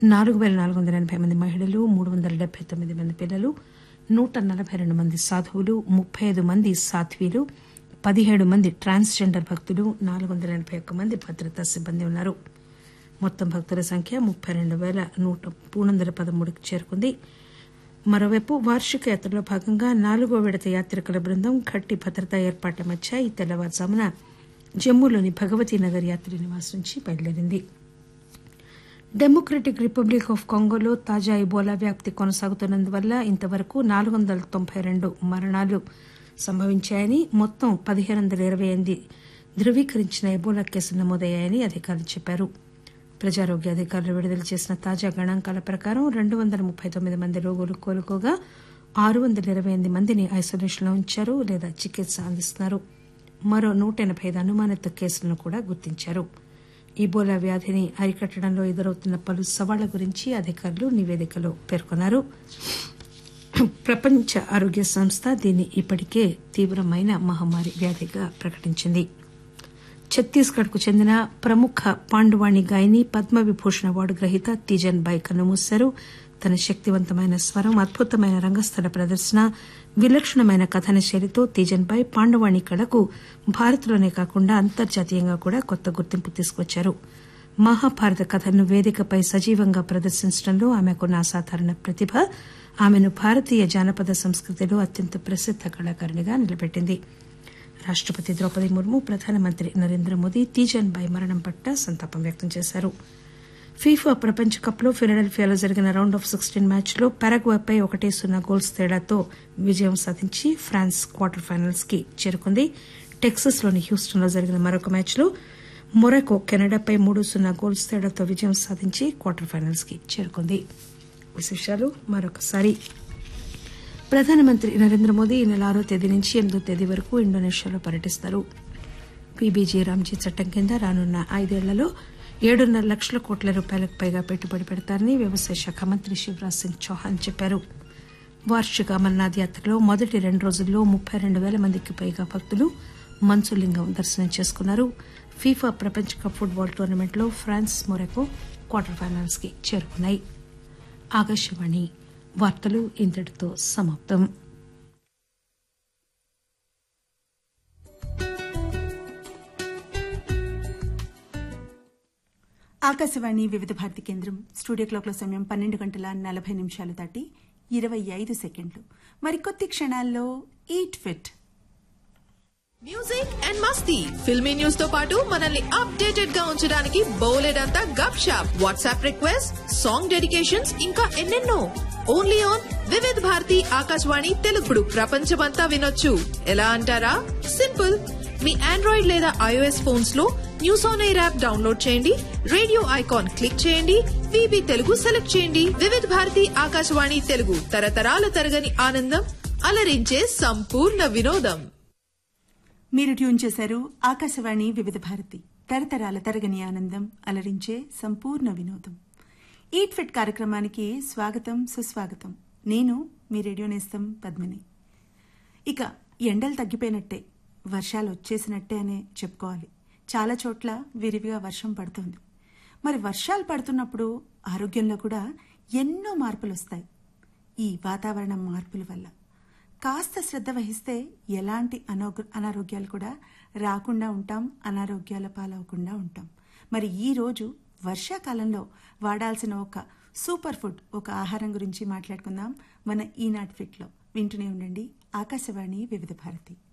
నాలుగు పేల నాలుగు వందల ఎనబై మంది మహిళలు మూడు వందల డెబ్బై తొమ్మిది మంది పిల్లలు నూట నలబై రెండు మంది సాధువులు ముప్పై ఐదు మంది సాధ్వీలు పదిహేడు మంది ట్రాన్స్జెండర్ భక్తులు నాలుగు వందల ఎనబై ఒక్క మంది భద్రతా సిబ్బంది ఉన్నారు మొత్తం భక్తుల సంఖ్య ముప్పై రెండు పేల నూట మూడు వందల పదమూడుకి చేరుకుంది మరోవైపు వార్షిక యాత్రలో భాగంగా నాలుగో విడత యాత్రికుల బృందం గట్టి భద్రతా ఏర్పాట్ల మధ్య ఈ తెల్లవారుజామున జమ్మూలోని భగవతీ నగర్ యాత్రి నివాస్ నుంచి బయలుదేరింది డెమోక్రటిక్ రిపబ్లిక్ ఆఫ్ కాంగోలో తాజా ఇబోలా వ్యాప్తి కొనసాగుతున్నందువల్ల ఇంతవరకు నాలుగు వందల తొంభై రెండు మరణాలు సంభవించాయని మొత్తం పదిహేను వందల ఇరవై ఎనిమిది ధృవీకరించిన ఎబోలా కేసులు నమోదయ్యాయని అధికారులు చెప్పారు ప్రజారోగ్య అధికారులు విడుదల చేసిన తాజా గణాంకాల ప్రకారం రెండు వందల ముప్పై తొమ్మిది మంది రోగులు కోలుకోగా ఆరు వందల ఇరవై ఎనిమిది మందిని ఐసోలేషన్లో ఉంచారు లేదా చికిత్స అందిస్తున్నారు మరో నూట ఎనబై ఐదు అనుమానిత కేసులను కూడా గుర్తించారు ఇబోలా వ్యాధిని అరికట్టడంలో ఎదురవుతున్న పలు సవాళ్ల గురించి అధికారులు నివేదికలో పేర్కొన్నారు ప్రపంచ ఆరోగ్య సంస్థ దీన్ని ఇప్పటికే తీవ్రమైన మహమ్మారి వ్యాధిగా ప్రకటించింది ఛత్తీస్గఢ్ కు చెందిన ప్రముఖ పాండువాణి గాయని పద్మవిభూషణ్ అవార్డు గ్రహీత తీజన్ బాయ్ కన్నుమూశారు తన శక్తివంతమైన స్వరం అద్భుతమైన రంగస్థల ప్రదర్శన విలక్షణమైన కథన శైలితో తీజన్ బాయ్ పాండవాణి కళకు భారత్లోనే కాకుండా అంతర్జాతీయంగా కూడా కొత్త గుర్తింపు తీసుకొచ్చారు మహాభారత కథను వేదికపై సజీవంగా ప్రదర్శించడంలో ఆమెకున్న అసాధారణ ప్రతిభ ఆమెను భారతీయ జానపద సంస్కృతిలో అత్యంత ప్రసిద్ద కళాకారిణిగా నిలబెట్టింది రాష్టపతి ద్రౌపది ముర్ము ప్రధానమంత్రి నరేంద్ర మోదీ తీజన్ బాయ్ మరణం పట్ల సంతాపం వ్యక్తం చేశారు ఫీఫా ప్రపంచ కప్ లో ఫిలడెల్ఫియాలో జరిగిన రౌండ్ ఆఫ్ సిక్స్టీన్ మ్యాచ్ లో పరగ్వాపై ఒకటే సున్నా గోల్స్ తేడాతో విజయం సాధించి ఫ్రాన్స్ క్వార్టర్ ఫైనల్స్ కి చేరుకుంది టెక్సస్ లోని హ్యూస్టన్ లో జరిగిన మరొక మ్యాచ్ లో మొరాకో కెనడాపై మూడు సున్నా గోల్స్ తేడాతో విజయం సాధించి క్వార్టర్ ఫైనల్స్ కి చేరుకుంది విశేషాలు మరొకసారి ప్రధానమంత్రి నరేంద్ర మోదీ ఈ నెల ఆరో తేదీ నుంచి ఎనిమిదో తేదీ వరకు ఇండోనేషియాలో పర్యటిస్తారు పీబీజీ రామ్జీ చట్టం కింద రానున్న ఐదేళ్లలో ఏడున్నర లక్షల కోట్ల రూపాయలకు పైగా పెట్టుబడి పెడతారని వ్యవసాయ శాఖ మంత్రి శివరాజ్ సింగ్ చౌహాన్ చెప్పారు వార్షిక అమర్నాథ్ యాత్రలో మొదటి రెండు రోజుల్లో ముప్పై రెండు పేల మందికి పైగా భక్తులు మంచులింగం దర్శనం చేసుకున్నారు ఫీఫా ప్రపంచ కప్ ఫుట్బాల్ టోర్నమెంట్లో ఫ్రాన్స్ మొరాకో క్వార్టర్ ఫైనల్స్ కి చేరుకున్నాయి ఆకాశవాణి వార్తలు ఇంతటితో సమాప్తం ఆకాశవాణి వివిధ భారతి కేంద్రం స్టూడియో క్లాక్ల సమయం పన్నెండు గంటల నలభై నిమిషాలు దాటి ఇరవై ఐదు సెకండ్లు మరికొద్ది క్షణాల్లో ఈట్ ఫిట్ మ్యూజిక్ అండ్ మస్తీ ఫిల్మీ న్యూస్ తో పాటు మనల్ని అప్డేటెడ్ గా ఉంచడానికి బోలెడంతా గప్ షాప్ వాట్సాప్ రిక్వెస్ట్ సాంగ్ డెడికేషన్స్ ఇంకా ఎన్నెన్నో ఓన్లీ ఆన్ వివిధ్ భారతి ఆకాశవాణి తెలుగుడు ప్రపంచమంతా వినొచ్చు ఎలా అంటారా సింపుల్ మీ ఆండ్రాయిడ్ లేదా ఐఓఎస్ ఫోన్స్ లో news on AIR app download చేయండి రేడియో ఐకాన్ క్లిక్ చేయండి విబి తెలుగు సెలెక్ట్ చేయండి వివిధ భారతి ఆకాశవాణి తెలుగు తరతరాల తరగని ఆనందం అలరించే సంపూర్ణ వినోదం మీరు ట్యూన్ చేశారు ఆకాశవాణి వివిధ భారతి తరతరాల తరగని ఆనందం అలరించే సంపూర్ణ వినోదం ఈట్ ఫిట్ కార్యక్రమానికి స్వాగతం సుస్వాగతం నేను మీ రేడియో నేస్తం పద్మిని ఇక ఎండలు తగ్గిపోయినట్టే వర్షాలు వచ్చేసినట్టే అనే చెప్పుకోవాలి చాలా చోట్ల విరివిగా వర్షం పడుతుంది మరి వర్షాలు పడుతున్నప్పుడు ఆరోగ్యంలో కూడా ఎన్నో మార్పులు వస్తాయి ఈ వాతావరణ మార్పుల వల్ల కాస్త శ్రద్ధ వహిస్తే ఎలాంటి అనోగ అనారోగ్యాలు కూడా రాకుండా ఉంటాం అనారోగ్యాల పాలవకుండా ఉంటాం మరి ఈ రోజు వర్షాకాలంలో వాడాల్సిన ఒక సూపర్ ఫుడ్ ఒక ఆహారం గురించి మాట్లాడుకుందాం మన ఈనాటి ఫిట్లో వింటూనే ఉండండి ఆకాశవాణి వివిధ భారతి